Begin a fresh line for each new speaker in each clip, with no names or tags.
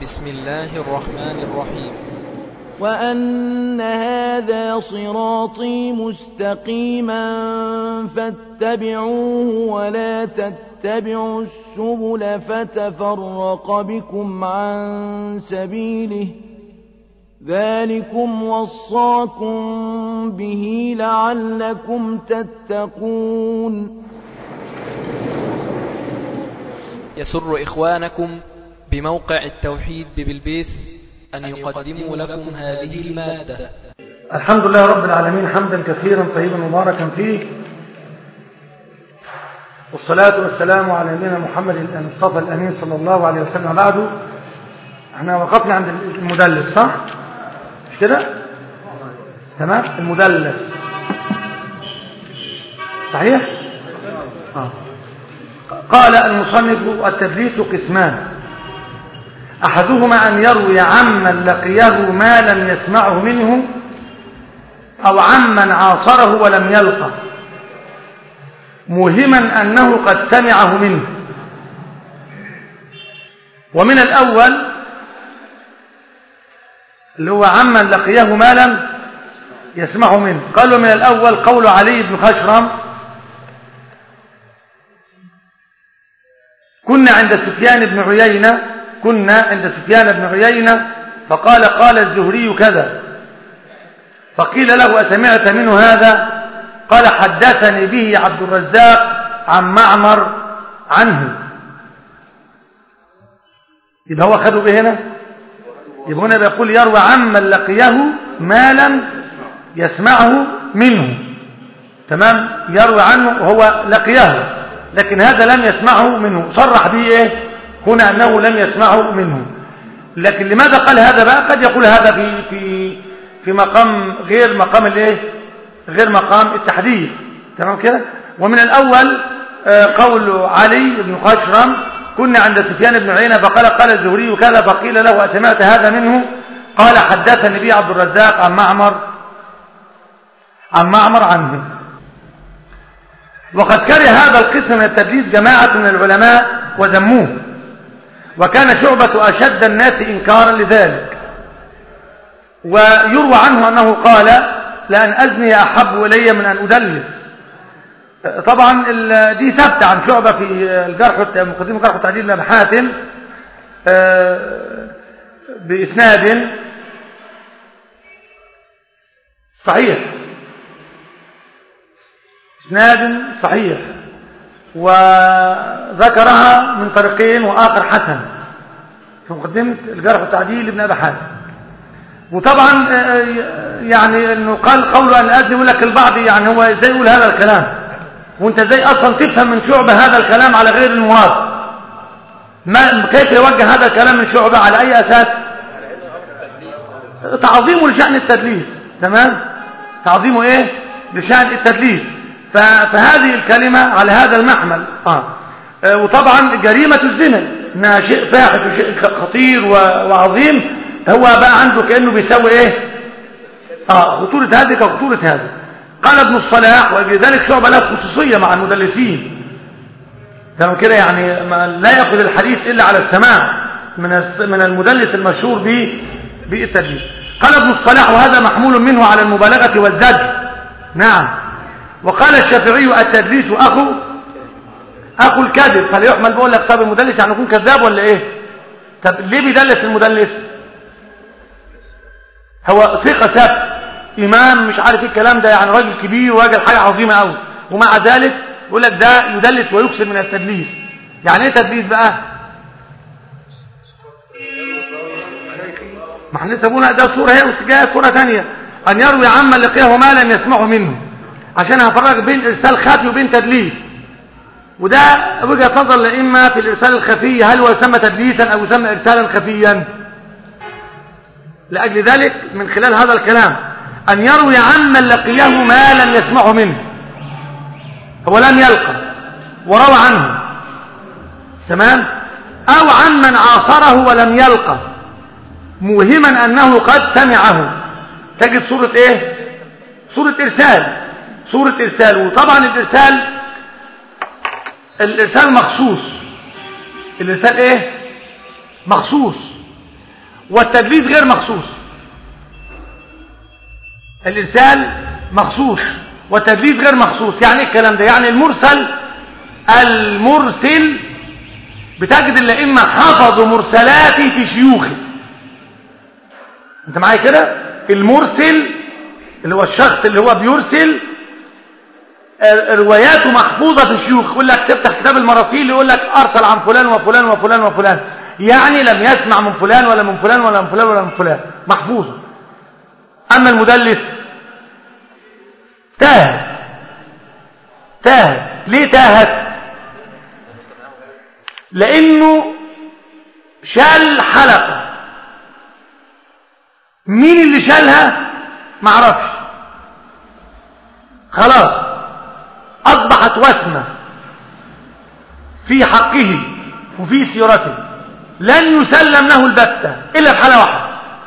بسم الله الرحمن الرحيم
وأن هذا صراطي مستقيما فاتبعوه ولا تتبعوا السبل فتفرق بكم عن سبيله ذلكم وصاكم به لعلكم تتقون
يسر إخوانكم بموقع التوحيد ببلبيس أن يقدموا لكم هذه المادة
الحمد لله رب العالمين حمدا كثيرا طيبا مباركا فيه والصلاة والسلام على نبينا محمد المصطفى الأمين صلى الله عليه وسلم بعده احنا وقفنا عند المدلس صح؟ مش كده؟ تمام؟ المدلس صحيح؟ آه. قال المصنف التدليس قسمان أحدهما أن يروي عمن لقيه ما لم يسمعه منه أو عمن عاصره ولم يلقه موهما أنه قد سمعه منه ومن الأول اللي هو عمن لقيه ما لم يسمعه منه قالوا من الأول قول علي بن خشرم كنا عند سفيان بن عيينة كنا عند سفيان بن عيينة فقال قال الزهري كذا فقيل له أسمعت منه هذا قال حدثني به عبد الرزاق عن معمر عنه يبقى هو خده به هنا يبقى هنا بيقول يروى عمن لقيه ما لم يسمعه منه تمام يروي عنه وهو لقيه لكن هذا لم يسمعه منه صرح به ايه هنا انه لم يسمعه منه لكن لماذا قال هذا بقى قد يقول هذا في في في مقام غير مقام الايه غير مقام التحديث تمام كده ومن الاول قول علي بن خشرم كنا عند سفيان بن عيينة فقال قال الزهري كذا فقيل له أسمعت هذا منه قال حدثني به عبد الرزاق عن معمر عن معمر عنه وقد كره هذا القسم من التدليس جماعة من العلماء وذموه وكان شعبة أشد الناس إنكارا لذلك ويروى عنه أنه قال لأن أزني أحب إلي من أن أدلس طبعا دي ثابتة عن شعبة في الجرح مقدمة جرح التعديل لأبي حاتم بإسناد صحيح إسناد صحيح وذكرها من طريقين وآخر حسن في مقدمة الجرح والتعديل لابن أبي حاتم وطبعا يعني انه قال قوله ان ادني يقول لك البعض يعني هو ازاي يقول هذا الكلام وانت ازاي اصلا تفهم من شعبة هذا الكلام على غير المراد ما كيف يوجه هذا الكلام من شعبة على اي اساس تعظيمه لشأن التدليس تمام تعظيمه ايه لشأن التدليس فهذه الكلمة على هذا المحمل آه. آه وطبعا جريمة الزنا انها شيء فاحش وشيء خطير وعظيم هو بقى عنده كأنه بيساوي ايه اه خطورة هذه كخطورة هذا قال ابن الصلاح ولذلك شعبة له خصوصية مع المدلسين تمام كده يعني ما لا يأخذ الحديث إلا على السماع من من المدلس المشهور ب بالتدليس قال ابن الصلاح وهذا محمول منه على المبالغة والزجر نعم وقال الشافعي التدليس أخو أخو الكذب فلا يحمل بقول لك طب المدلس يعني يكون كذاب ولا إيه طب ليه بيدلس المدلس هو ثقة ثبت إمام مش عارف ايه الكلام ده يعني راجل كبير وراجل حاجة عظيمة قوي ومع ذلك يقول لك ده يدلس ويكسر من التدليس يعني ايه تدليس بقى ما احنا لسه بقولنا ده صورة هي وجايه صورة ثانية أن يروي عما لقيه ما لم يسمعه منه عشان هفرق بين إرسال خفي وبين تدليس وده وجهة نظر الأئمة في الإرسال الخفي هل هو يسمى تدليسا أو يسمى إرسالا خفيا لأجل ذلك من خلال هذا الكلام أن يروي عمن لقيه ما لم يسمعه منه هو لم يلقى وروى عنه تمام أو عمن عاصره ولم يلقى موهما أنه قد سمعه تجد صورة إيه صورة إرسال صورة إرسال وطبعا الإرسال الإرسال مخصوص الإرسال إيه مخصوص والتدليس غير مخصوص الإرسال مخصوص والتدليس غير مخصوص يعني ايه الكلام ده يعني المرسل المرسل بتجد الأئمة حفظوا مرسلاته في شيوخه انت معايا كده المرسل اللي هو الشخص اللي هو بيرسل رواياته محفوظة في الشيوخ يقول لك تفتح كتاب المراسيل يقول لك أرسل عن فلان وفلان وفلان وفلان يعني لم يسمع من فلان ولا من فلان ولا من فلان ولا من فلان محفوظة أما المدلس تاهت تاهت ليه تاهت لأنه شال حلقة مين اللي شالها معرفش خلاص أصبحت وسمة في حقه وفي سيرته لن يسلم له البتة إلا في حالة واحدة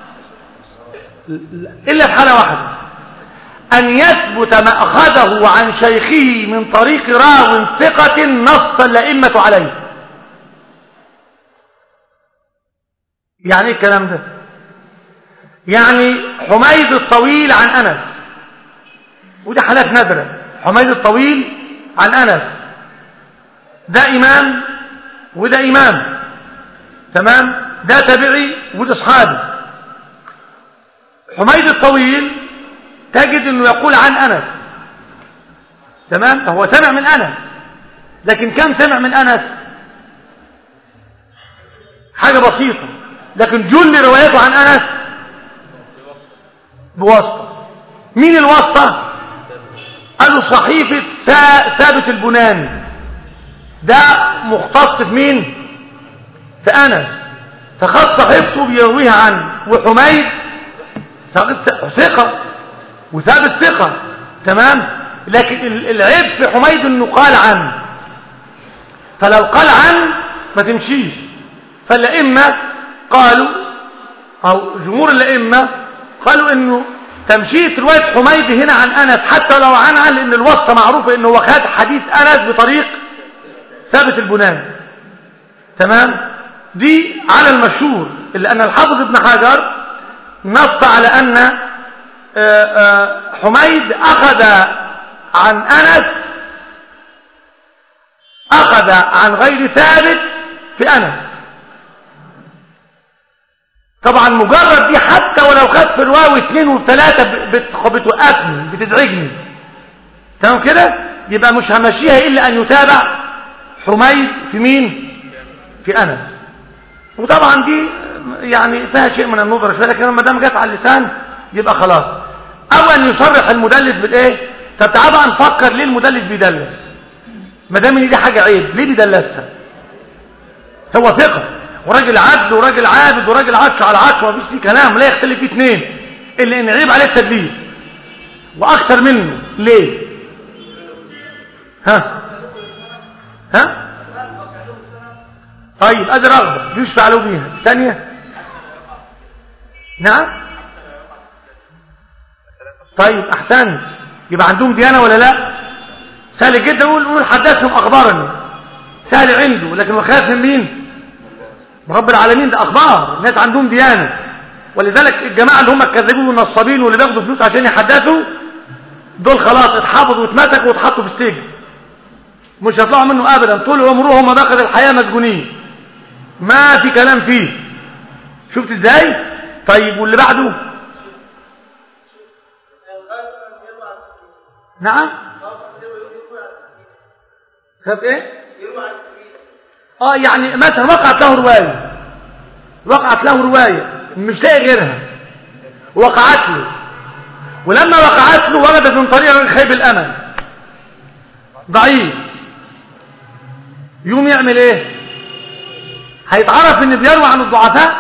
إلا في حالة واحدة أن يثبت ما أخذه عن شيخه من طريق راو ثقة نص الأئمة عليه يعني ايه الكلام ده يعني حميد الطويل عن أنس ودي حالات نادرة حميد الطويل عن أنس ده إمام وده إمام تمام ده تبعي وده صحابي حميد الطويل تجد انه يقول عن انس تمام هو سمع من انس لكن كم سمع من انس حاجه بسيطه لكن جل روايته عن انس بواسطه مين الواسطه قالوا صحيفه ثابت البناني ده مختص في مين في انس فخد صحيفته بيرويها عنه وحميد ثقه وثابت ثقة تمام لكن العيب في حميد انه قال عنه فلو قال عنه ما تمشيش فالأئمة قالوا أو جمهور الأئمة قالوا انه تمشية رواية حميد هنا عن أنس حتى لو عنها لأن الواسطة معروفة انه هو خد حديث أنس بطريق ثابت البناني تمام دي على المشهور إلا أن الحافظ ابن حجر نص على أن حميد أخذ عن أنس أخذ عن غير ثابت في أنس طبعا مجرد دي حتى ولو خد في رواية واثنين وثلاثة بتوقفني بتزعجني تمام كده يبقى مش همشيها إلا أن يتابع حميد في مين في أنس وطبعا دي يعني فيها شيء من النظر شوية لكن ما دام جت على اللسان يبقى خلاص او ان يصرح المدلس بالايه طب تعال بقى نفكر ليه المدلس بيدلس ما دام ان دي حاجه عيب ليه بيدلسها هو ثقه وراجل عدل وراجل عابد وراجل عطش على عطش ومفيش فيه كلام لا يختلف فيه اثنين الا ان عيب عليه التدليس واكثر منه ليه ها ها طيب ادي رغبه يشفع له بيها الثانيه نعم طيب احسن يبقى عندهم ديانه ولا لا سهل جدا يقول يقول حدثهم اخبارني سهل عنده لكن وخاف من مين رب العالمين ده اخبار الناس عندهم ديانه ولذلك الجماعه اللي هم الكذابين والنصابين واللي بياخدوا فلوس عشان يحدثوا دول خلاص اتحفظوا واتمسكوا واتحطوا في السجن مش هيطلعوا منه ابدا طول عمرهم ما باقي الحياه مسجونين ما في كلام فيه شفت ازاي طيب واللي بعده نعم خاف ايه اه يعني مثلا وقعت له روايه وقعت له روايه مش لاقي غيرها وقعت له ولما وقعت له وجدت من طريقه خيب الامل ضعيف يوم يعمل ايه هيتعرف ان بيروي عن الضعفاء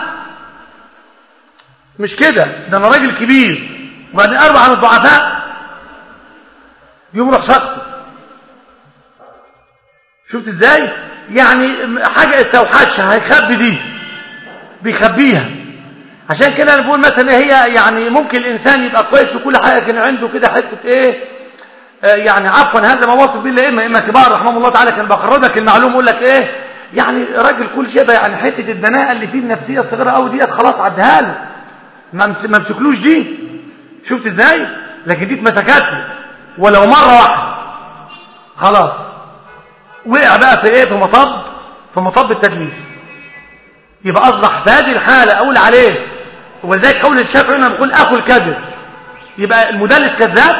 مش كده ده انا راجل كبير وبعدين اروي عن الضعفاء يوم روح سقطه شفت ازاي يعني حاجه استوحشها هيخبي دي بيخبيها عشان كده انا بقول مثلا هي يعني ممكن الانسان يبقى كويس في كل حاجه كان عنده كده حته ايه آه يعني عفوا هذا ما وصف به الا اما اما كبار رحمه الله تعالى كان بخرجك المعلوم يقول لك ايه يعني راجل كل شيء بقى يعني حته الدناءه اللي فيه النفسيه الصغيره قوي ديت خلاص عدها له ما مس- ما مسكلوش دي شفت ازاي لكن دي اتمسكت له ولو مره واحده خلاص وقع بقى في ايه في مطب في مطب التدليس يبقى اصبح في هذه الحاله اقول عليه ولذلك قول الشافعي لما بيقول اخو الكذب يبقى المدلس كذاب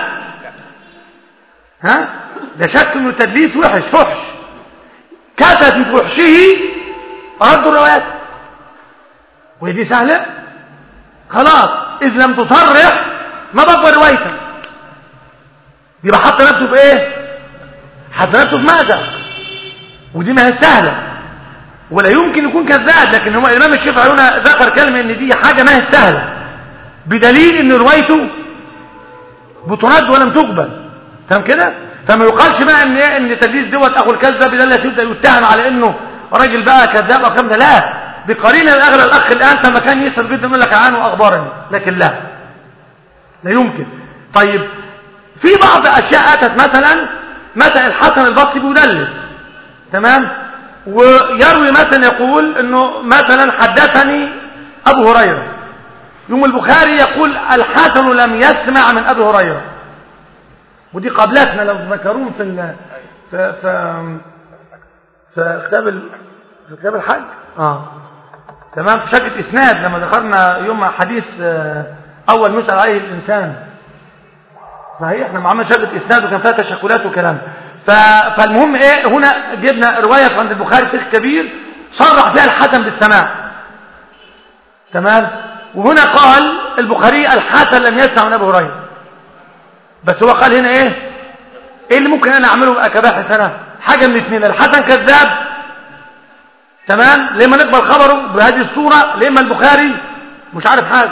ها ده شك انه التدليس وحش فحش كتب بفحشه رد الروايات ودي سهله خلاص اذ لم تصرح ما بقى روايتك يبقى حط نفسه في ايه حط نفسه في ماذا ودي ما هي سهله ولا يمكن يكون كذاب لكن هو الامام الشافعي هنا ذكر كلمه ان دي حاجه ما هي سهله بدليل ان روايته بترد ولم تقبل تمام كده فما يقالش بقى ان ايه ان تدليس دوت اخو الكذاب ده اللي يبدا يتهم على انه راجل بقى كذاب او كلام ده لا بقرينه اغلى الاخ الان لما كان يسال جدا يقول لك عنه اخبارني لكن لا لا يمكن طيب في بعض اشياء اتت مثلا مثلا الحسن البصري بيدلس تمام ويروي مثلا يقول انه مثلا حدثني ابو هريره يوم البخاري يقول الحسن لم يسمع من ابي هريره ودي قبلتنا لو ذكرون في ال... في في في كتاب ال... في كتاب الحج اه تمام في شكل اسناد لما ذكرنا يوم حديث آه، اول يسال عليه الانسان صحيح احنا عملنا شكل اسناد وكان فيها تشكلات وكلام ف... فالمهم ايه هنا جبنا روايه عند البخاري شيخ كبير صرح فيها الحسن بالسماع تمام وهنا قال البخاري الحسن لم يسمع من ابي هريره بس هو قال هنا ايه ايه اللي ممكن انا اعمله بقى كباحث انا حاجه من اثنين الحسن كذاب تمام لما نقبل خبره بهذه الصوره لما البخاري مش عارف حاجه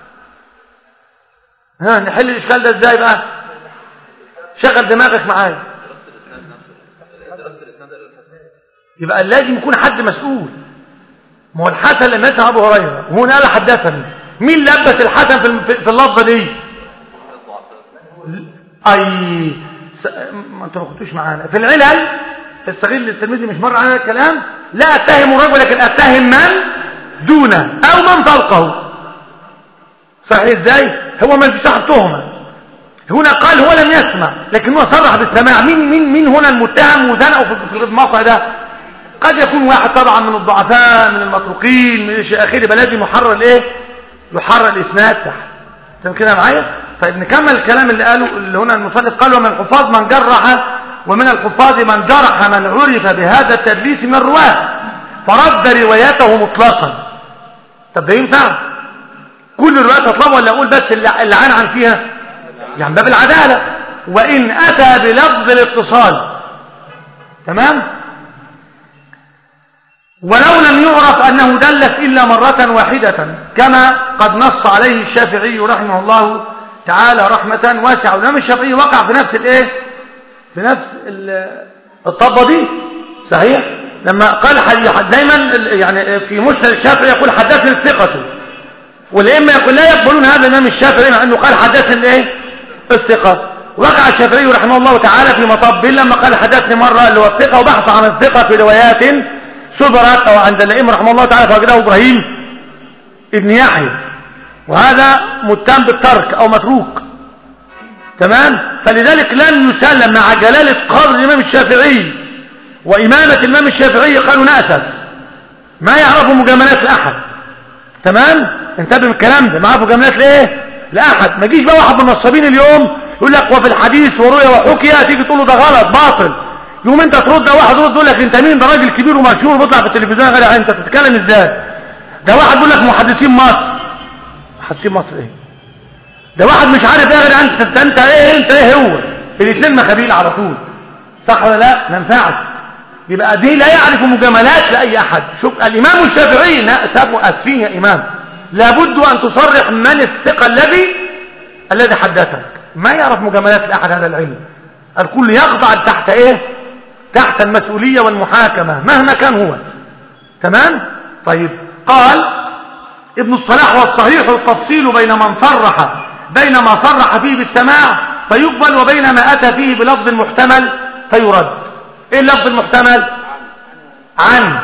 ها نحل الاشكال ده ازاي بقى شغل دماغك معايا يبقى لازم يكون حد مسؤول ما هو الحسن لما يسمع ابو هريره وهنا قال حدثني مين لبس الحسن في الم- في في اللفظه دي اي س... ما انتوا ما كنتوش معانا في العلل الصغير التلميذي مش مر علينا الكلام لا اتهم الرجل لكن اتهم من دونه او من فوقه صحيح ازاي هو ما فيش صاحب تهمه هنا قال هو لم يسمع لكن هو صرح بالسماع مين مين مين هنا المتهم وزنقه في في الموقع ده قد يكون واحد طبعا من الضعفاء من المتروكين من الى اخره يبقى لازم يحرر الايه يحرر الاسناد تحت تمام كده معايا طيب نكمل الكلام اللي قاله اللي هنا المصنف قال ومن الحفاظ من جرح ومن الحفاظ من جرح من عرف بهذا التدليس من الرواه فرد روايته مطلقا طب ده ينفع كل الروايات اطلبها ولا اقول بس اللي اللي عن عن فيها يعني باب العداله وان اتى بلفظ الاتصال تمام ولو لم يعرف أنه دلس إلا مرة واحدة كما قد نص عليه الشافعي رحمه الله تعالى رحمة واسعة والإمام الشافعي وقع في نفس الإيه في نفس ال- الطبة دي صحيح لما قال حد- دايما ال- يعني في مسند الشافعي يقول حدثني الثقة والأئمة يقول لا يقبلون هذا الإمام الشافعي مع أنه قال حدثني الإيه الثقة وقع الشافعي رحمه الله تعالى في مطب لما قال حدثني مرة اللي هو الثقة وبحث عن الثقة في روايات صبرت أو عند الأئمة رحمه الله تعالى فوجده إبراهيم ابن يحيى وهذا متهم بالترك أو متروك تمام فلذلك لم يسلم مع جلالة قدر الإمام الشافعي وإمامة الإمام الشافعي قالوا نأسف ما يعرفوا مجاملات لأحد تمام انتبه من الكلام ده ما يعرفوا مجاملات لإيه لأحد ما يجيش بقى واحد من النصابين اليوم يقول لك وفي الحديث وروي وحكي تيجي تقول له ده غلط باطل يوم انت ترد واحد يرد يقول لك انت مين ده راجل كبير ومشهور بيطلع في التلفزيون يا غالي انت بتتكلم ازاي ده واحد يقول لك محدثين مصر محدثين مصر ايه ده واحد مش عارف ايه يا غالي انت انت, انت ايه انت ايه هو الاثنين مخابيل على طول صح ولا لا ما ينفعش يبقى دي لا يعرف مجاملات لاي احد شوف الامام الشافعي سابوا اسفين يا امام لابد ان تصرح من الثقه الذي الذي حدثك ما يعرف مجاملات لاحد هذا العلم الكل يخضع تحت ايه تحت المسؤولية والمحاكمة مهما كان هو تمام طيب قال ابن الصلاح والصحيح التفصيل بين من صرح بين ما صرح فيه بالسماع فيقبل وبين ما أتى فيه بلفظ محتمل فيرد ايه اللفظ المحتمل عن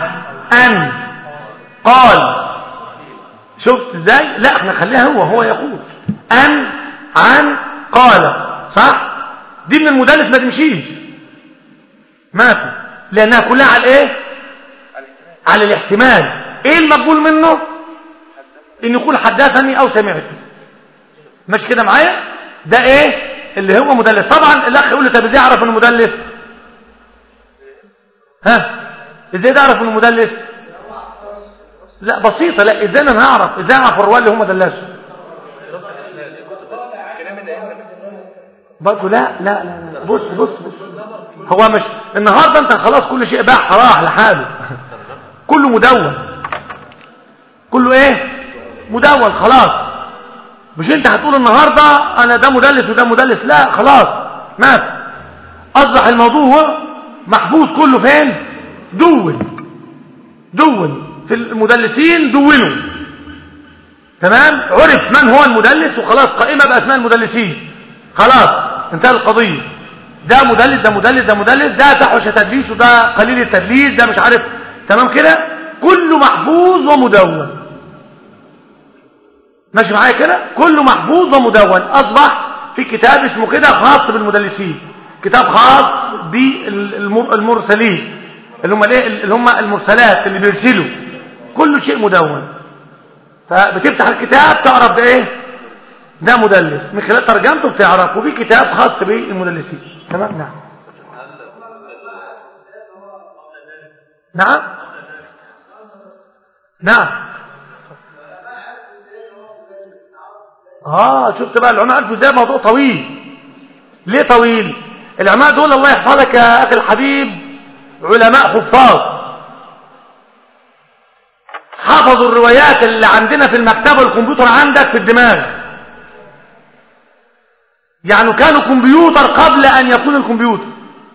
أن قال شفت ازاي لا احنا خليها هو هو يقول أن عن قال صح دي من المدلس ما تمشيش ما في لأنها كلها على الايه على الاحتمال ايه المقبول منه ان يقول حدثني او سمعت مش كده معايا ده ايه اللي هو مدلس طبعا الاخ يقول لي طب ازاي اعرف انه مدلس ها ازاي تعرف انه مدلس لا بسيطه لا ازاي انا هعرف ازاي اعرف الرواه اللي هم دلسوا برضه لا لا لا لا بص بص بص هو مش النهارده انت خلاص كل شيء باع راح لحاله كله مدون كله ايه مدون خلاص مش انت هتقول النهارده انا ده مدلس وده مدلس لا خلاص مات اصبح الموضوع محفوظ كله فين دون دون في المدلسين دونوا تمام عرف من هو المدلس وخلاص قائمه باسماء المدلسين خلاص انتهى القضيه ده مدلس ده مدلس ده مدلس ده تحوش تدليس وده قليل التدليس ده مش عارف تمام كده كله محفوظ ومدون ماشي معايا كده كله محفوظ ومدون اصبح في كتاب اسمه كده خاص بالمدلسين كتاب خاص بالمرسلين اللي هم الايه اللي هم المرسلات اللي بيرسلوا كل شيء مدون فبتفتح الكتاب تعرف ده ايه ده مدلس من خلال ترجمته بتعرف وفي كتاب خاص بالمدلسين تمام نعم نعم نعم اه شفت بقى العلماء عرفوا ازاي موضوع طويل ليه طويل العلماء دول الله يحفظك يا اخي الحبيب علماء حفاظ حفظوا الروايات اللي عندنا في المكتبه والكمبيوتر عندك في الدماغ يعني كانوا كمبيوتر قبل ان يكون الكمبيوتر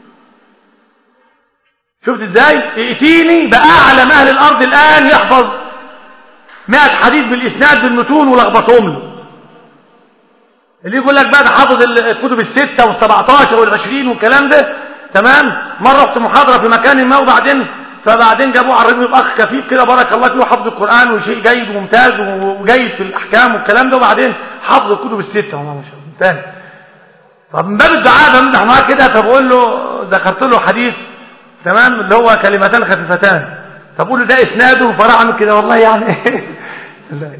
شفت ازاي ائتيني باعلم اهل الارض الان يحفظ 100 حديث بالاسناد بالمتون ولخبطهم له اللي يقول لك بقى ده حافظ الكتب الستة والسبعتاشر والعشرين والكلام ده تمام مرة رحت محاضرة في مكان ما وبعدين فبعدين جابوه على الرجل اخ كفيف كده بارك الله فيه حفظ القرآن وشيء جيد وممتاز وجيد في الأحكام والكلام ده وبعدين حفظ الكتب الستة والله ما شاء الله ممتاز طب من باب الدعاء بمدح معاه كده فبقول له ذكرت له حديث تمام اللي هو كلمتان خفيفتان فبقول له ده اسناده فراح عامل كده والله يعني لا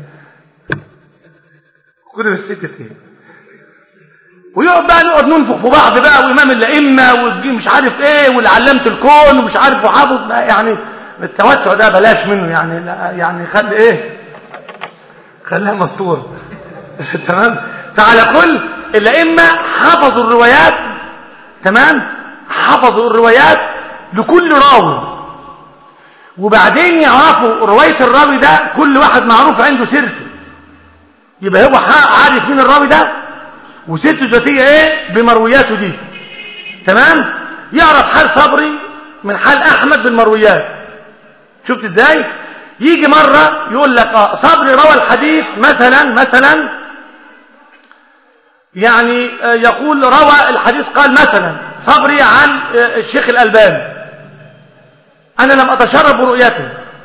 كتب الستة ايه ويقعد بقى نقعد ننفخ في بعض بقى وامام الائمه ومش عارف ايه والعلامه الكون ومش عارف وحافظ يعني التوسع ده بلاش منه يعني يعني خلي ايه خليها مستور تمام فعلى كل الائمه حفظوا الروايات تمام حفظوا الروايات لكل راوي وبعدين يعرفوا روايه الراوي ده كل واحد معروف عنده سيرته يبقى هو عارف مين الراوي ده وسيرته الذاتيه ايه بمروياته دي تمام يعرف حال صبري من حال احمد بالمرويات شفت ازاي يجي مره يقول لك اه صبري روى الحديث مثلا مثلا يعني آه يقول روى الحديث قال مثلا صبري عن آه الشيخ الالباني انا لم اتشرف برؤيته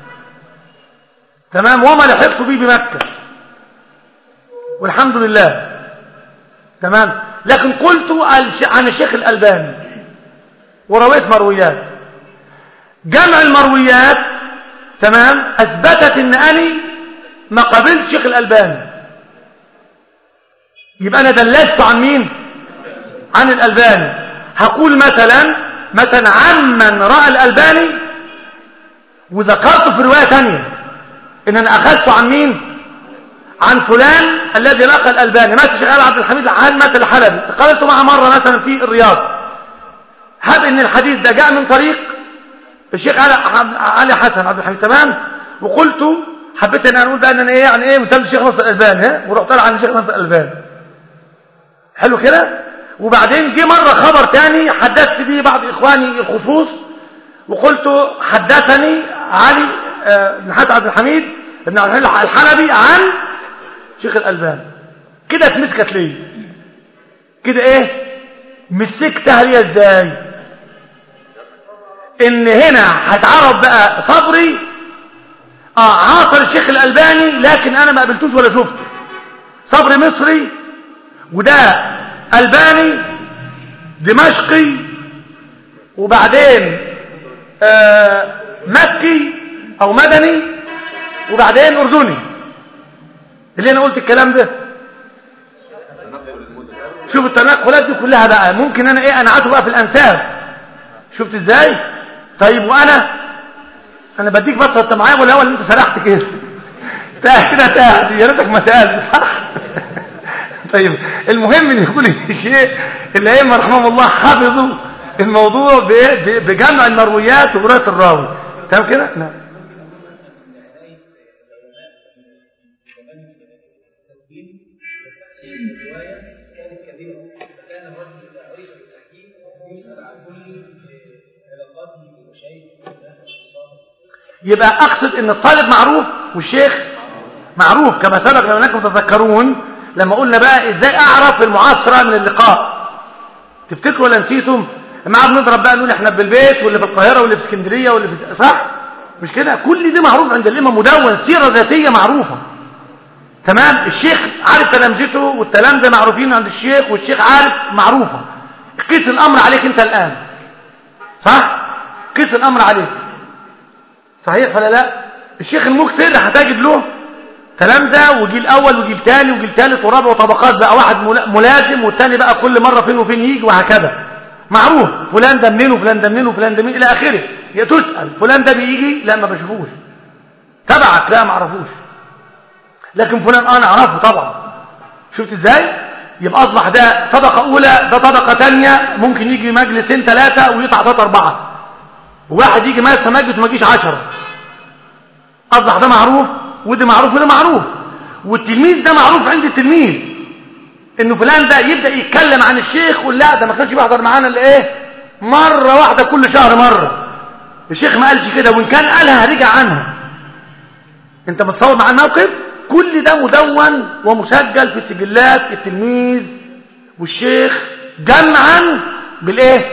تمام وما لحقت به بمكه والحمد لله تمام لكن قلت عن الشيخ الألباني ورويت مرويات جمع المرويات تمام أثبتت أن أني ما قبلت شيخ الألباني يبقى أنا دلست عن مين عن الألباني هقول مثلا مثلا عن من رأى الألباني وذكرت في رواية تانية إن أنا أخذت عن مين عن فلان الذي لقى الألباني مات الشيخ عبد الحميد عن مات الحلبي تقابلت معه مرة مثلا في الرياض هب ان الحديث ده جاء من طريق الشيخ علي حسن عبد الحميد تمام وقلت حبيت ان انا اقول بقى ان انا ايه يعني ايه مثال الشيخ نصر الالباني ها ورحت طالع عن الشيخ نصر الالباني حلو كده وبعدين جه مره خبر تاني حدثت به بعض اخواني الخصوص وقلت حدثني علي بن حسن عبد الحميد ابن عبد الحميد الحلبي عن شيخ الألبان كده اتمسكت ليه كده ايه مسكتها ليه ازاي ان هنا هتعرف بقى صبري اه عاصر الشيخ الألباني لكن أنا ما قابلتوش ولا شفته صبري مصري وده ألباني دمشقي وبعدين آه مكي أو مدني وبعدين أردني اللي أنا قلت الكلام ده شوف التنقلات دي كلها بقى ممكن أنا إيه أنا عاته بقى في الأنساب شفت إزاي طيب وأنا أنا بديك بس أنت معايا ولا أول أنت سرحت كده تاه كده تاه يا ريتك ما سألت صح طيب المهم ان يكون الشيء الائمه رحمهم الله حفظوا الموضوع بجمع المرويات وروايه الراوي تمام كده نعم يبقى اقصد ان الطالب معروف والشيخ معروف كما سبق لو انكم تتذكرون لما قلنا بقى ازاي اعرف المعاصرة من اللقاء تفتكروا ولا نسيتم ما بنضرب بقى نقول احنا بالبيت واللي في القاهرة واللي في اسكندرية واللي في صح مش كده كل ده معروف عند الامام مدون سيرة ذاتية معروفة تمام الشيخ عارف تلامذته والتلامذة معروفين عند الشيخ والشيخ عارف معروفة قيس الامر عليك انت الان صح قيس الامر عليك صحيح ولا لا الشيخ المكسر هتجد له تلامذة وجيل اول وجيل ثاني وجيل ثالث ورابع وطبقات بقى واحد ملازم والثاني بقى كل مرة فين وفين يجي وهكذا معروف فلان ده منين وفلان ده منين وفلان ده منين الى اخره تسأل فلان ده بيجي لا ما بشوفوش تبعك لا ما اعرفوش لكن فلان انا اعرفه طبعا شفت ازاي يبقى اصبح ده طبقة اولى ده طبقة ثانيه ممكن يجي مجلسين ثلاثة ويطلع ثلاثة اربعة وواحد يجي مثلا مجلس ما يجيش عشرة اصبح ده معروف وده معروف وده معروف والتلميذ ده معروف عند التلميذ انه فلان ده يبدا يتكلم عن الشيخ يقول لا ده ما كانش بيحضر معانا الا ايه مره واحده كل شهر مره الشيخ ما قالش كده وان كان قالها هرجع عنها انت متصور مع الموقف كل ده مدون ومسجل في سجلات التلميذ والشيخ جمعا بالايه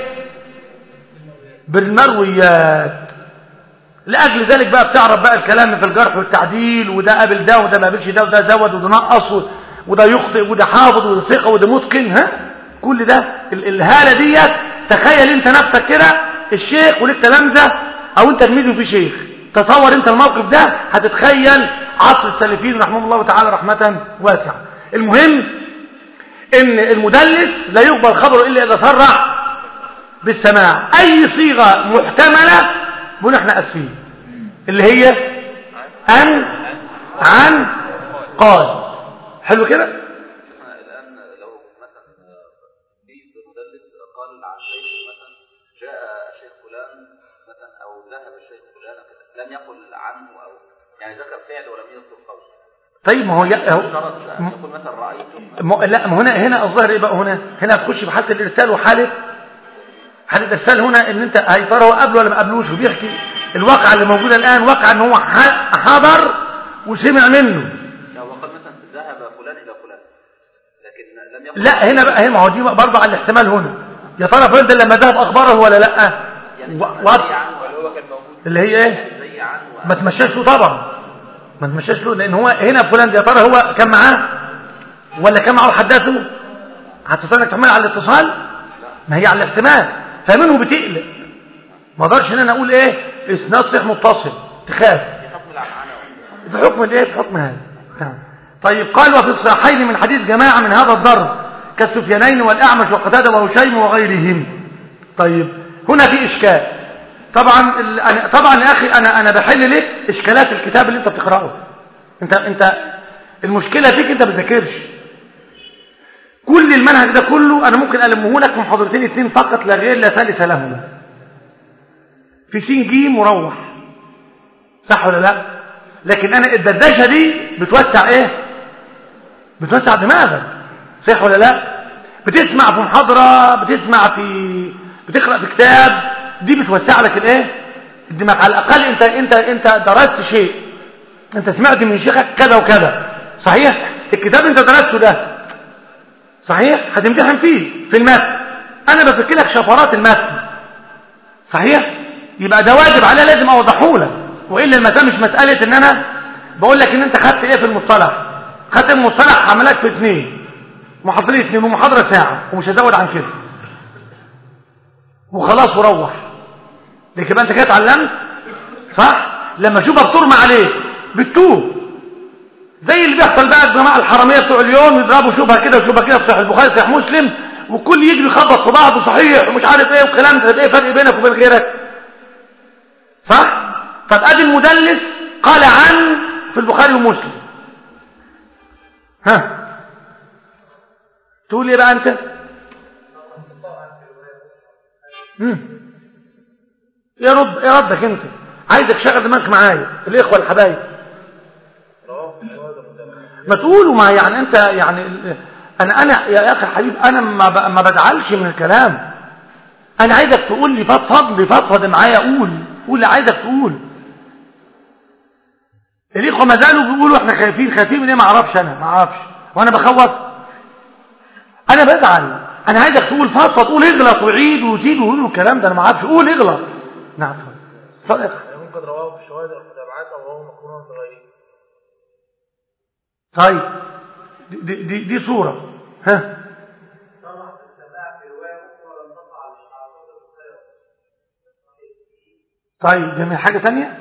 بالمرويات لاجل ذلك بقى بتعرف بقى الكلام في الجرح والتعديل وده قابل ده وده ما قابلش ده وده زود وده نقص وده يخطئ وده حافظ وده ثقه وده متقن ها كل ده الهاله ديت تخيل انت نفسك كده الشيخ وليك تلامذه او انت تلميذ في شيخ تصور انت الموقف ده هتتخيل عصر السلفيين رحمهم الله تعالى رحمه واسعه المهم ان المدلس لا يقبل خبره الا اذا صرح بالسماع اي صيغه محتمله بنقول احنا اسفين اللي هي ان عن قال حلو كده
الآن لو مثلا في مدرس قال عن شيخ مثلا جاء شيخ فلان مثلا أو ذهب الشيخ فلان أو كده لم يقل عنه أو يعني ذكر فعل ولم يذكر قول
طيب ما هو يا- هو
شرط أن يقول مثلا رأيت
ما لا ما هنا هنا الظاهر ايه بقى هنا هنا تخش في حاله الارسال وحاله حاله الارسال هنا ان انت هي ترى هو قبله ولا ما قبلوش وبيحكي الواقع اللي موجوده الان واقع ان هو ح- حضر وسمع منه
لو قال مثلا ذهب فلان إلى فلان لكن لم يقل
لا هنا بقى هنا ما هو دي برضه على الاحتمال هنا يا ترى فلان ده لما ذهب اخبره ولا لا
يعني
و...
زي
و...
عنه ولا هو كان موجود
اللي هي ايه
زي عنه
ما تمشاش له طبعا ما تمشاش له لان هو هنا فلان ده يا ترى هو كان معاه ولا كان معاه حدثه هتستنى تحمل على الاتصال ما هي على الاحتمال فمنه بتقلق ما اقدرش ان انا اقول ايه اسناد صح متصل تخاف
في حكم العنعنة
في حكم الايه في حكم هذا تمام. طيب قال وفي الصحيحين من حديث جماعه من هذا الضرب كالسفيانين والاعمش وقتاده وهشيم وغيرهم طيب هنا في اشكال طبعا ال- أنا طبعا يا اخي انا انا بحل لك اشكالات الكتاب اللي انت بتقراه انت انت المشكله فيك انت ما بتذاكرش كل المنهج ده كله انا ممكن المه لك في محاضرتين اتنين فقط لا غير لا ثالث لهما في سين جيم مروح صح ولا لا لكن انا الدردشه دي بتوسع ايه بتوسع دماغك صح ولا لا بتسمع في محاضره بتسمع في بتقرا في كتاب دي بتوسع لك الايه الدماغ على الاقل انت انت انت درست شيء انت سمعت من شيخك كذا وكذا صحيح الكتاب انت درسته ده صحيح هتمتحن فيه في المتن انا بفك لك شفرات المتن صحيح يبقى ده واجب عليه لازم اوضحه لك والا المساله مش مساله ان انا بقول لك ان انت خدت ايه في المصطلح خدت المصطلح عملك في اثنين محاضرين اثنين ومحاضره ساعه ومش هزود عن كده وخلاص وروح لكن يبقى انت كده اتعلمت صح لما اشوفك ترمى عليك بتتوب زي اللي بيحصل بقى الجماعه الحراميه بتوع اليوم يضربوا شبهه كده وشبهه كده في صحيح البخاري صحيح مسلم والكل يجري يخبط في بعض صحيح ومش عارف ايه والكلام ده ايه فرق بينك وبين غيرك صح طب ادي المدلس قال عن في البخاري ومسلم ها تقول ايه بقى انت مم. يا رب يا ردك انت عايزك شغل دماغك معايا الاخوه الحبايب ما تقولوا ما يعني انت يعني انا انا يا اخي الحبيب انا ما ب- ما بزعلش من الكلام انا عايزك تقول لي فضفض لي فضفض معايا قول قول اللي عايزك تقول الاخوه ما زالوا بيقولوا احنا خايفين خايفين من ايه ما اعرفش انا ما اعرفش وانا بخوف انا بزعل انا عايزك تقول فضفض قول اغلط وعيد وزيد وقول الكلام ده انا ما اعرفش قول اغلط نعم اتفضل اتفضل يا اخي
ممكن رواه بالشواهد والمتابعات او رواه مقرونا بغيره
طيب دي, دي, دي صورة ها
صرح بالسماع في روايه اخرى لم تقع على الشعراء
طيب جميل حاجة تانية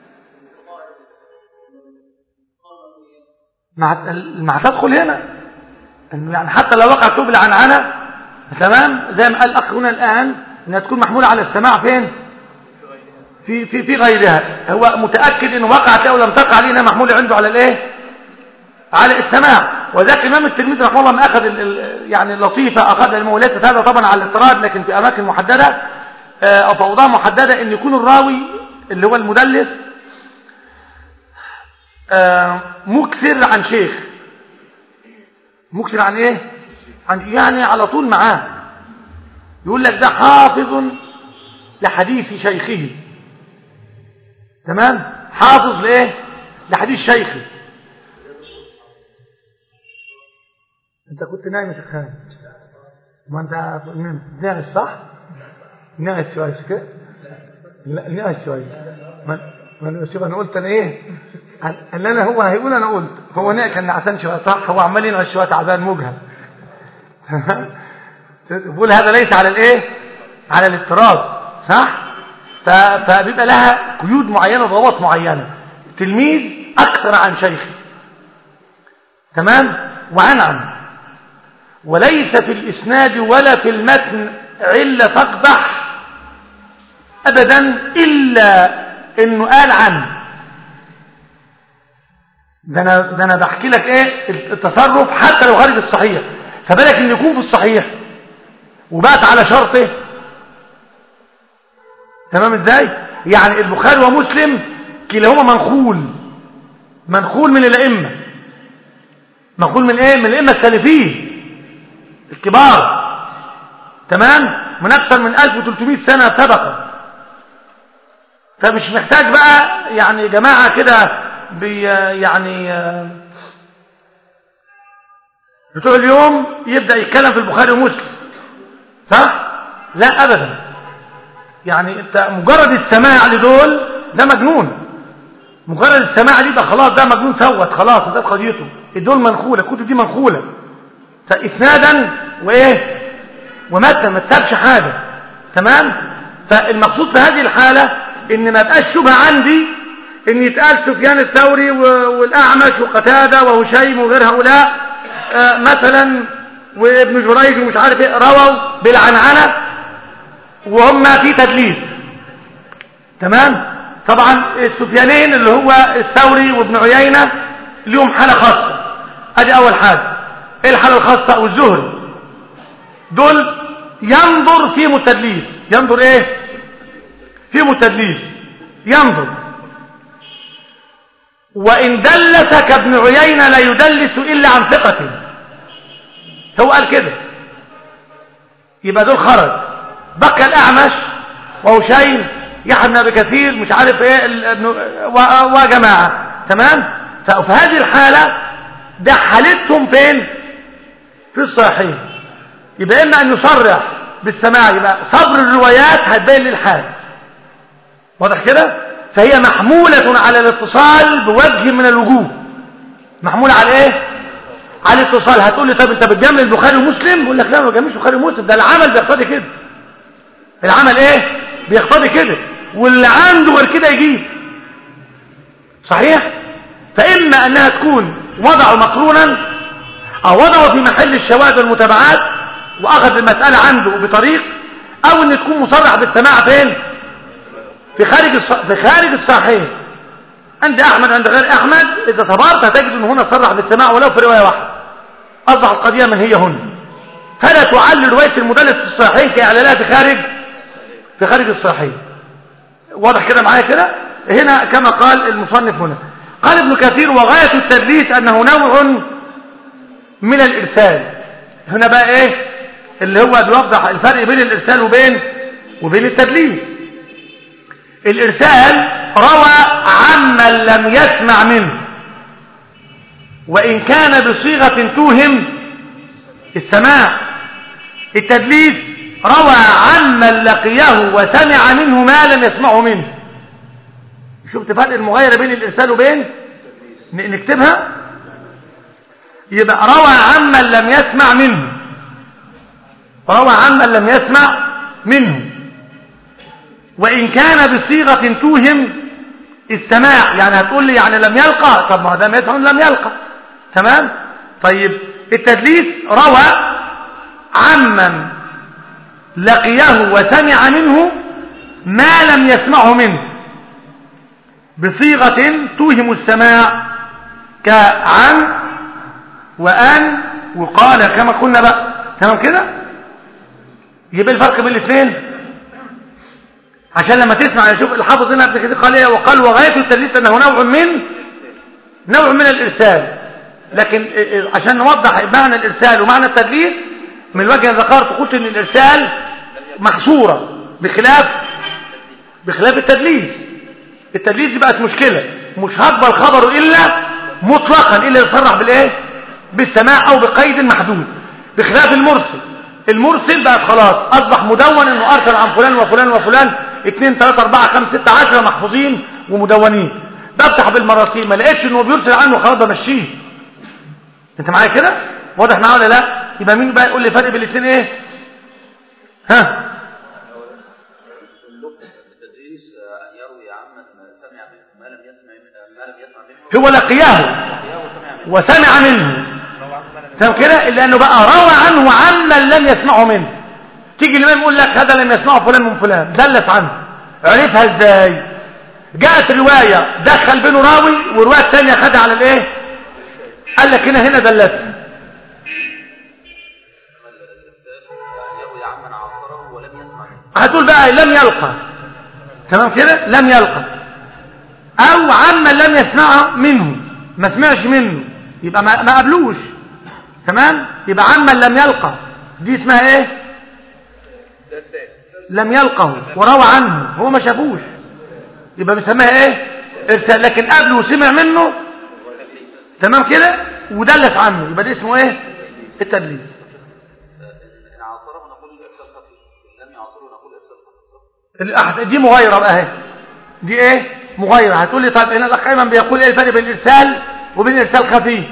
مع مع تدخل هنا إن يعني حتى لو وقع توب العنعنة تمام زي ما قال الأخ هنا الآن إنها تكون محمولة على السماع فين في في في غيرها هو متأكد إنه وقعت أو لم تقع عليه إنها محمولة عنده على الإيه على السماع وذاك الإمام الترمذي رحمه الله ما أخذ ال- ال- يعني اللطيفة أخذ المولات هذا طبعا على الاضطراد لكن في أماكن محددة آه، أو في أوضاع محددة إن يكون الراوي اللي هو المدلس آه، مكثر عن شيخ مكثر عن إيه؟ عن يعني على طول معاه يقول لك ده حافظ لحديث شيخه تمام حافظ لإيه؟ لحديث شيخه انت كنت نايم يا شيخ خالد ما انت نمت ناقص صح ناقص شويه مش كده لا ناقص شويه ما ما شوف انا قلت انا ايه ان انا هو هيقول انا قلت هو ناقص كان نعسان شويه صح هو عمال ينقص شويه تعبان مجهد بقول هذا ليس على الايه على الاضطراب صح ف- فبيبقى لها قيود معينه وضوابط معينه تلميذ اكثر عن شيخه تمام وعنعن وليس في الإسناد ولا في المتن علة تقبح أبدا إلا إنه قال عنه ده أنا, ده أنا بحكي لك إيه التصرف حتى لو خارج الصحيح فبالك إنه يكون في الصحيح وبات على شرطه تمام إزاي يعني البخاري ومسلم كلاهما منخول منخول من الأئمة منقول من ايه من الائمه السلفيين الكبار تمام من اكثر من 1300 سنه سبقا فمش محتاج بقى يعني جماعه كده بي يعني آه، بتوع اليوم يبدا يتكلم في البخاري ومسلم صح لا ابدا يعني انت مجرد السماع لدول ده مجنون مجرد السماع دي ده خلاص ده مجنون سوت خلاص ده قضيته دول منخوله الكتب دي منخوله فاسنادا وايه ومتنا ما تسابش حاجه تمام فالمقصود في هذه الحاله ان ما بقاش شبهه عندي ان يتقال سفيان الثوري و- والاعمش وقتاده وهشيم وغير هؤلاء آه، مثلا وابن جريج ومش عارف ايه رووا بالعنعنه وهم في تدليس تمام طبعا السفيانين اللي هو الثوري وابن عيينة ليهم حالة خاصة ادي اول حاجة ايه الحالة الخاصة والزهري دول ينظر فيهم التدليس ينظر ايه فيهم التدليس ينظر وان دلس كابن عيينة لا يدلس الا عن ثقة هو قال كده يبقى دول خرج بقى الاعمش وهشيم يحيى بن ابي كثير مش عارف ايه ال- ابن و- وجماعه تمام ففي هذه الحاله ده حالتهم فين في الصحيح يبقى اما ان يصرح بالسماع يبقى صبر الروايات هتبين لي الحال واضح كده فهي محمولة على الاتصال بوجه من الوجوه محمولة على ايه على الاتصال هتقول لي طب انت بتجمل البخاري ومسلم يقول لك لا ما بجملش البخاري ومسلم ده العمل بيقتضي كده العمل ايه بيقتضي كده واللي عنده غير كده يجيب صحيح فاما انها تكون وضعوا مقرونا او وضعوا في محل الشواذ والمتابعات واخذ المسألة عنده بطريق او ان تكون مصرح بالسماع فين في خارج الص... في خارج الصحيح عند احمد عند غير احمد اذا صبرت هتجد ان هنا صرح بالسماع ولو في روايه واحده اصبح القضيه من هي هن فلا تعل روايه المدلس في الصحيحين كاعلانها في خارج في خارج الصحيح واضح كده معايا كده هنا كما قال المصنف هنا قال ابن كثير وغايه التدليس انه نوع من الارسال هنا بقى ايه اللي هو بيوضح الفرق بين الارسال وبين وبين التدليس الارسال روى عمن لم يسمع منه وان كان بصيغه توهم السماع التدليس روى عمن لقيه وسمع منه ما لم يسمعه منه شفت فرق المغايره بين الارسال وبين نكتبها يبقى روى عمن لم يسمع منه روى عمن لم يسمع منه وإن كان بصيغة توهم السماع يعني هتقول لي يعني لم يلقى طب ما ده يفهم لم يلقى تمام طيب التدليس روى عمن لقيه وسمع منه ما لم يسمعه منه بصيغة توهم السماع كعن وأن وقال كما قلنا بقى تمام كده يبقى الفرق بين الاثنين عشان لما تسمع شوف الحافظ هنا ابن كثير قال ايه وقال وغايه التدليس انه نوع من نوع من الارسال لكن عشان نوضح معنى الارسال ومعنى التدليس من وجه ذكرت قلت ان الارسال محصوره بخلاف بخلاف التدليس التدليس دي بقت مشكله مش هقبل خبره الا مطلقا الا يصرح بالايه بالسماع او بقيد محدود بخلاف المرسل المرسل بقى خلاص اصبح مدون انه ارسل عن فلان وفلان وفلان 2 3 4 5 6 10 محفوظين ومدونين بفتح بالمراسيل ما لقيتش انه بيرسل عنه خلاص بمشيه انت معايا كده واضح معايا ولا لا يبقى مين بقى يقول لي فرق بين الاثنين ايه ها
التدريس ان يروي عمن سمع منه ما لم يسمع ما لم يسمع منه
هو لقياه وسمع منه تمام كده الا انه بقى روى عنه عمن لم يسمعه منه تيجي الامام يقول لك هذا لم يسمعه فلان من فلان دلت عنه عرفها ازاي جاءت روايه دخل بينه راوي وروايه ثانيه خدها على الايه قال لك هنا هنا دلتها
ان يروي عمن عاصره ولم يسمع منه
هتقول بقى لم يلقى تمام كده لم يلقى او عمن لم يسمعه منه ما سمعش منه يبقى ما, ما قبلوش تمام يبقى عمن لم يلقى دي اسمها ايه لم يلقه وروى عنه هو ما شافوش يبقى بيسميها ايه ارسال لكن قبله وسمع منه تمام كده ودلت عنه يبقى ده اسمه ايه التدليس
ان عاصره نقول ارسال خفي ان لم يعاصره نقول ارسال خفي
الأحد- دي مغايرة بقى اهي دي ايه مغايرة هتقول لي طيب هنا الاخ ايمن بيقول ايه الفرق بين الارسال وبين ارسال خفي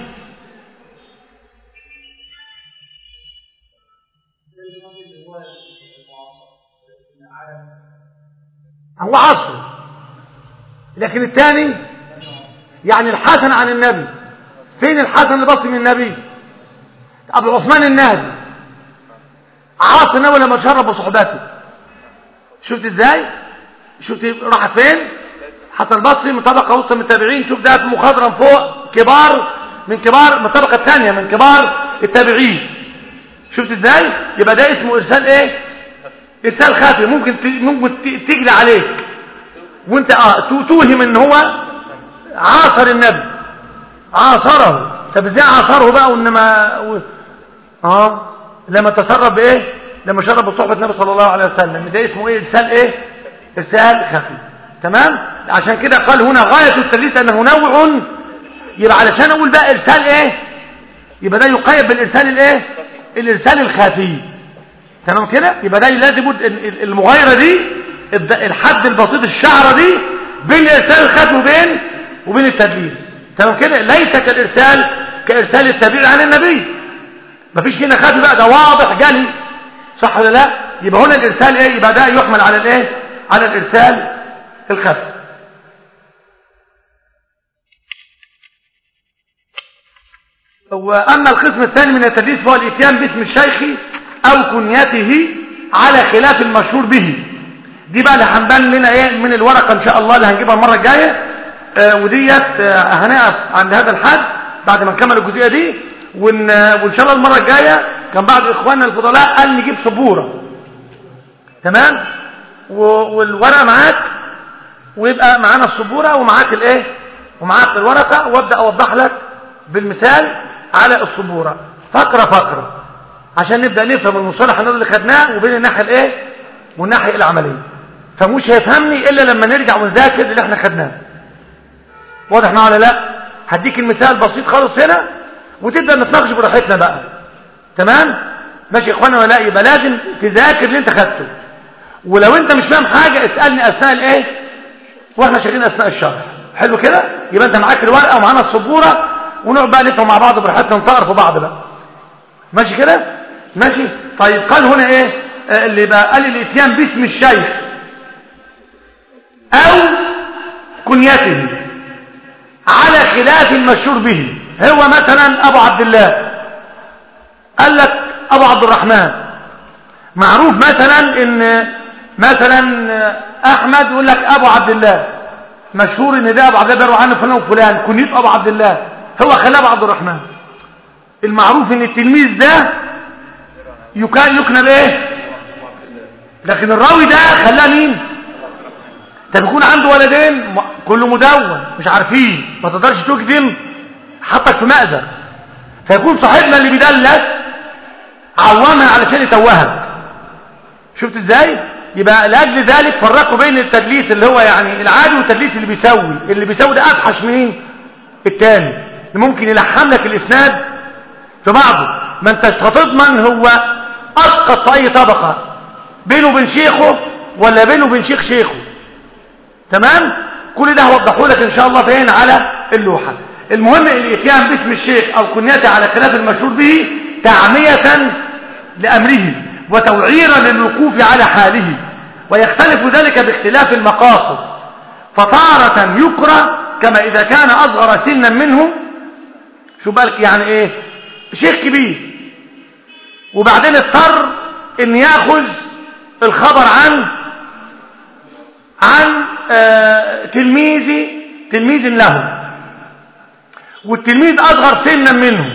هو عصر لكن الثاني يعني الحسن عن النبي فين الحسن اللي بص من النبي ابو عثمان النهدي عاصر النبي لما تشرب بصحبته شفت ازاي شفت راح فين حسن البصري من طبقه وسط من التابعين شوف ده مخضرم فوق كبار من كبار من الطبقه الثانيه من كبار التابعين شفت ازاي يبقى ده اسمه ارسال ايه ارسال خفي ممكن ت- ممكن ت- تجري عليك وانت اه تو- توهم ان هو عاصر النبي عاصره طب ازاي عاصره بقى وانما و... اه لما تسرب بايه لما شرب بصحبه النبي صلى الله عليه وسلم ده اسمه ايه ارسال ايه ارسال خفي تمام عشان كده قال هنا غايه التدليس انه نوع يبقى علشان اقول بقى ارسال ايه يبقى ده يقيد بالارسال الايه الارسال الخفي تمام كده يبقى ده لازم يبقى ال- ال- المغايره دي الد- الحد البسيط الشعره دي بين الارسال الخفي وبين وبين التدليس تمام كده ليس كالارسال كارسال التابعي عن النبي مفيش هنا خفي بقى ده واضح جلي صح ولا لا يبقى هنا الارسال ايه يبقى ده يحمل على الايه على الارسال الخفي واما القسم الثاني من التدليس فهو الاتيان باسم الشيخ او كنيته على خلاف المشهور به دي بقى اللي هنبان لنا ايه من الورقه ان شاء الله اللي هنجيبها المره الجايه آه وديت آه هنقف عند هذا الحد بعد ما نكمل الجزئيه دي وان, وإن شاء الله المره الجايه كان بعض اخواننا الفضلاء قال نجيب سبوره تمام والورقه معاك ويبقى معانا السبوره ومعاك الايه ومعاك الورقه وابدا اوضح لك بالمثال على السبوره فقره فقره عشان نبدا نفهم المصطلح اللي خدناه وبين الناحيه الايه والناحيه العمليه فمش هيفهمني الا لما نرجع ونذاكر اللي احنا خدناه واضح معايا ولا لا هديك المثال بسيط خالص هنا وتبدا نتناقش براحتنا بقى تمام ماشي يا اخوانا ولا لا يبقى لازم تذاكر اللي انت خدته ولو انت مش فاهم حاجه اسالني اثناء الايه واحنا شغالين اثناء الشرح حلو كده يبقى انت معاك الورقه ومعانا السبوره ونقعد بقى نفهم مع بعض براحتنا ونطقر في بعض بقى ماشي كده ماشي طيب قال هنا ايه آه اللي بقى قال الاتيان باسم الشيخ او كنيته على خلاف المشهور به هو مثلا ابو عبد الله قال لك ابو عبد الرحمن معروف مثلا ان مثلا احمد يقول لك ابو عبد الله مشهور ان ده ابو عبد الله بيروي عنه فلان وفلان كنيته ابو عبد الله هو خلاه ابو عبد الرحمن المعروف ان التلميذ ده يكان يكنى بايه لكن الراوي ده خلاه مين طب يكون عنده ولدين كله مدون مش عارفين ما تقدرش تجزم حطك في مأزر فيكون صاحبنا اللي بيدلس عوامها علشان يتوهك شفت ازاي يبقى لاجل ذلك فرقوا بين التدليس اللي هو يعني العادي والتدليس اللي بيسوي اللي بيسوي ده افحش مين التاني اللي ممكن يلحم لك الاسناد في بعضه ما انتش هتضمن هو اسقط في اي طبقه بينه وبين شيخه ولا بينه وبين شيخ شيخه تمام كل ده هوضحه لك ان شاء الله فين على اللوحه المهم الاتيان باسم الشيخ او كنيته على خلاف المشهور به تعميه لامره وتوعيرا للوقوف على حاله ويختلف ذلك باختلاف المقاصد فطارة يكره كما إذا كان أصغر سنا منه شو بالك يعني إيه شيخ كبير وبعدين اضطر ان ياخذ الخبر عن عن آه تلميذ تلميذ له والتلميذ اصغر سنا منه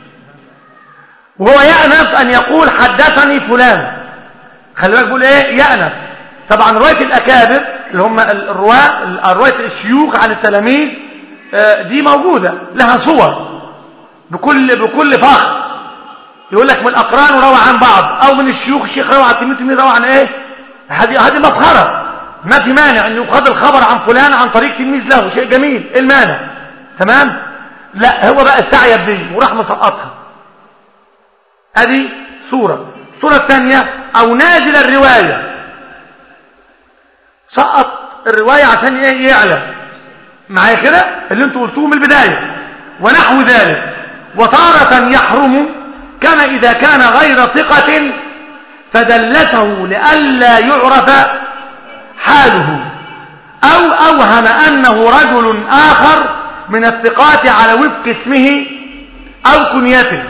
وهو يأنف ان يقول حدثني فلان خلي بالك بيقول ايه يأنف طبعا روايه الاكابر اللي هم الرواه روايه الشيوخ عن التلاميذ آه دي موجوده لها صور بكل بكل فخر يقول لك من الاقران وروى عن بعض او من الشيوخ الشيخ روى عن التلميذ التلميذ روى عن ايه هذه هذه مفخره ما في مانع ان يؤخذ الخبر عن فلان عن طريق تلميذ له شيء جميل ايه المانع تمام لا هو بقى استعيب دي وراح مسقطها هذه صوره الصوره الثانيه او نازل الروايه سقط الروايه عشان ايه يعلى معايا كده اللي انتوا قلتوه من البدايه ونحو ذلك وتارة يحرم كما إذا كان غير ثقة فدلته لئلا يعرف حاله أو أوهم أنه رجل آخر من الثقات على وفق اسمه أو كنيته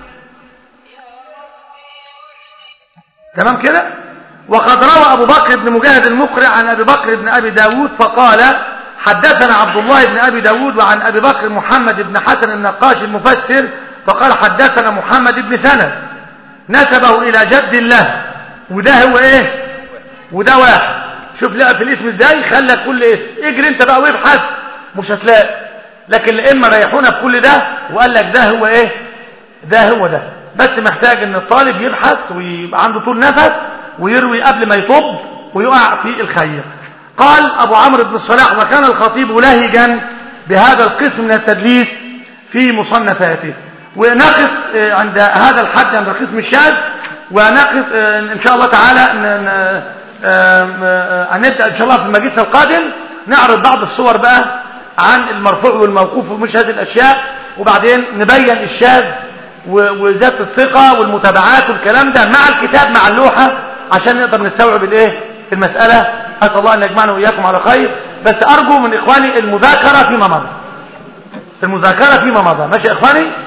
تمام كده وقد روى أبو بكر بن مجاهد المقرع عن أبي بكر بن أبي داود فقال حدثنا عبد الله بن أبي داود وعن أبي بكر محمد بن حسن النقاش المفسر فقال حدثنا محمد بن سند نسبه إلى جد الله وده هو إيه وده واحد شوف لقى في الاسم ازاي خلى كل اسم اجري انت بقى وابحث مش هتلاقي لكن الائمه ريحونا بكل ده وقال لك ده هو ايه ده هو ده بس محتاج ان الطالب يبحث ويبقى عنده طول نفس ويروي قبل ما يطب ويقع في الخير قال ابو عمرو بن الصلاح وكان الخطيب لهجا بهذا القسم من التدليس في مصنفاته ونقف عند هذا الحد عند القسم الشاذ ونقف ان شاء الله تعالى هنبدا ان شاء الله في المجلس القادم نعرض بعض الصور بقى عن المرفوع والموقوف ومش هذه الاشياء وبعدين نبين الشاذ و- وذات الثقة والمتابعات والكلام ده مع الكتاب مع اللوحة عشان نقدر نستوعب الايه المسألة أسأل الله أن يجمعنا وإياكم على خير بس أرجو من إخواني المذاكرة فيما مضى المذاكرة فيما مضى ماشي يا إخواني